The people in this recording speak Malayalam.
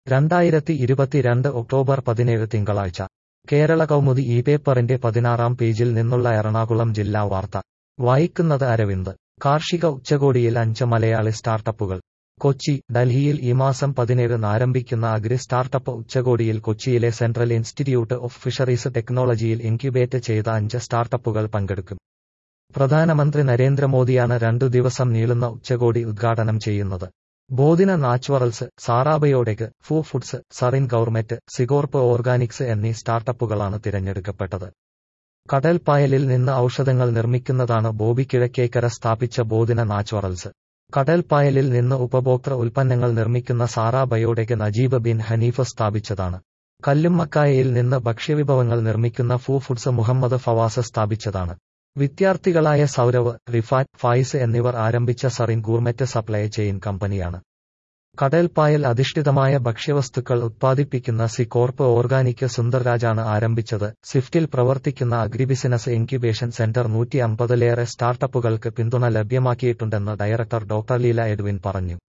രണ്ടായിരത്തി ഇരുപത്തിരണ്ട് ഒക്ടോബർ പതിനേഴ് തിങ്കളാഴ്ച കേരള കൗമുദി ഈ പേപ്പറിന്റെ പതിനാറാം പേജിൽ നിന്നുള്ള എറണാകുളം ജില്ലാ വാർത്ത വായിക്കുന്നത് അരവിന്ദ് കാർഷിക ഉച്ചകോടിയിൽ അഞ്ച് മലയാളി സ്റ്റാർട്ടപ്പുകൾ കൊച്ചി ഡൽഹിയിൽ ഈ മാസം പതിനേഴിന് ആരംഭിക്കുന്ന അഗ്രി സ്റ്റാർട്ടപ്പ് ഉച്ചകോടിയിൽ കൊച്ചിയിലെ സെൻട്രൽ ഇൻസ്റ്റിറ്റ്യൂട്ട് ഓഫ് ഫിഷറീസ് ടെക്നോളജിയിൽ ഇൻക്യുബേറ്റ് ചെയ്ത അഞ്ച് സ്റ്റാർട്ടപ്പുകൾ പങ്കെടുക്കും പ്രധാനമന്ത്രി നരേന്ദ്രമോദിയാണ് രണ്ടു ദിവസം നീളുന്ന ഉച്ചകോടി ഉദ്ഘാടനം ചെയ്യുന്നത് Bodhina naturals Sara biotech foo foods Zarin gourmet സിഗോർപ്പ് ഓർഗാനിക്സ് എന്നീ സ്റ്റാർട്ടപ്പുകളാണ് തിരഞ്ഞെടുക്കപ്പെട്ടത് കടൽപ്പായലിൽ നിന്ന് ഔഷധങ്ങൾ നിർമ്മിക്കുന്നതാണ് ബോബി കിഴക്കേക്കര സ്ഥാപിച്ച ബോധിന നാച്ചുറൽസ് കടൽപ്പായലിൽ നിന്ന് ഉപഭോക്തൃ ഉൽപ്പന്നങ്ങൾ നിർമ്മിക്കുന്ന സാറാ ബയോടെക് നജീബ് ബിൻ ഹനീഫ് സ്ഥാപിച്ചതാണ് കല്ലുമ്മക്കായയിൽ നിന്ന് ഭക്ഷ്യവിഭവങ്ങൾ നിർമ്മിക്കുന്ന ഫൂ ഫുഡ്സ് മുഹമ്മദ് ഫവാസ് സ്ഥാപിച്ചതാണ് വിദ്യാർത്ഥികളായ സൗരവ് റിഫാറ്റ് ഫായിസ് എന്നിവർ ആരംഭിച്ച സറിൻ ഗൂർമെറ്റ് സപ്ലൈ ചെയിൻ കമ്പനിയാണ് കടൽപ്പായൽ അധിഷ്ഠിതമായ ഭക്ഷ്യവസ്തുക്കൾ ഉത്പാദിപ്പിക്കുന്ന സികോർപ്പ് ഓർഗാനിക് സുന്ദർരാജാണ് ആരംഭിച്ചത് സ്വിഫ്റ്റിൽ പ്രവർത്തിക്കുന്ന അഗ്രിബിസിനസ് ഇൻക്യുബേഷൻ സെന്റർ നൂറ്റി അമ്പതിലേറെ സ്റ്റാർട്ടപ്പുകൾക്ക് പിന്തുണ ലഭ്യമാക്കിയിട്ടുണ്ടെന്ന് ഡയറക്ടർ ഡോക്ടർ ലീല എഡ്വിൻ പറഞ്ഞു